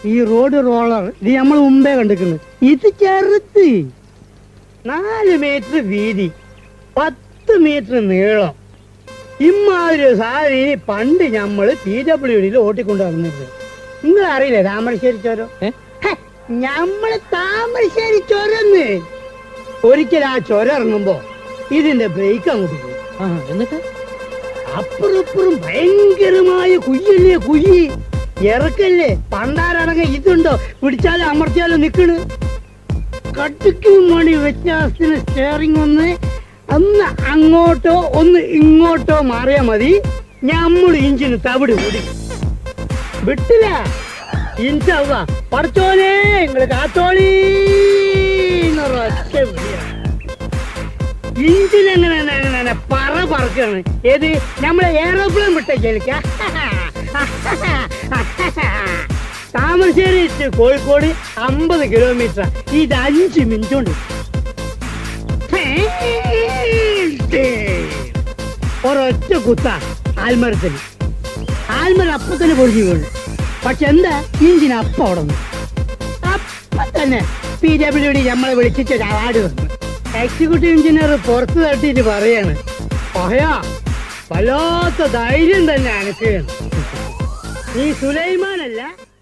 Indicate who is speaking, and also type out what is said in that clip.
Speaker 1: ഈ road roller ഇത് നമ്മൾ മുമ്പേ കണ്ടിരിക്കുന്നു ഇത് ചെറുത്ത് നാല് മീറ്റർ വീതി പത്ത് മീറ്റർ നീളം ഇമ്മാതിരി സാധനം പണ്ട് നമ്മള് പി ഡബ്ല്യു ഡിയിൽ ഓട്ടിക്കൊണ്ട് വന്നിട്ട് നിങ്ങൾ അറിയില്ലേ താമരശ്ശേരി ചോരം
Speaker 2: ഏ?
Speaker 1: ഹെ, ഞമ്മള് താമരശ്ശേരി ചൊരന്ന് ഒരിക്കൽ ആ ചൊരം ഇറങ്ങുമ്പോ ഇതിന്റെ ബ്രേക്ക് അങ്ങോട്ട് പോയി
Speaker 2: ആ എന്നിട്ട്
Speaker 1: അപ്പുറം ഇപ്പുറം ഭയങ്കരമായ കുയ്യല്ലേ കുയ്യി ഇറക്കല്ലേ പണ്ടാരടങ്ങ ഇതുണ്ടോ പിടിച്ചാലും അമർത്തിയാലും നിക്കണ് കടുക്കും മണി വ്യത്യാസത്തിന് സ്റ്റിയറിംഗ് ഒന്ന് ഒന്ന് അങ്ങോട്ടോ ഒന്ന് ഇങ്ങോട്ടോ മാറിയാ മതി നമ്മൾ ഇഞ്ചിന് തവിട് കൂടി വിട്ടില്ല ഇഞ്ചാവുക പഠിച്ചോനെ നിങ്ങള് കാത്തോളീ എന്നൊരൊറ്റ വിളിയാണ് ഇഞ്ചിൽ എങ്ങനെ എങ്ങനെ- എങ്ങനെ പറ പറക്കാണ് ഏത് നമ്മളെ എയറോപ്ലെയിൻ വിട്ടേക്ക താമരശ്ശേരി to കോഴിക്കോട് അമ്പത് കിലോമീറ്റർ ഇത് അഞ്ച് മിനിറ്റ് കൊണ്ട് ഒരൊറ്റ കുത്ത ആൽമരത്തിന് ആൽമരം അപ്പൊ തന്നെ പൊളിഞ്ഞു വീണു പക്ഷെ എന്താ ഇഞ്ചിൻ അപ്പ അവിടെ നിന്ന് അപ്പൊ തന്നെ പി ഡബ്ല്യു ഡി നമ്മളെ വിളിച്ചിട്ട് ഒരു അവാർഡ് തന്നു എക്സിക്യൂട്ടീവ് എഞ്ചിനീയർ പുറത്ത് തട്ടിയിട്ട് പറയാണ് പഹയാ വല്ലാത്ത ധൈര്യം തന്നെ അനക്ക് നീ സുലൈമാനല്ല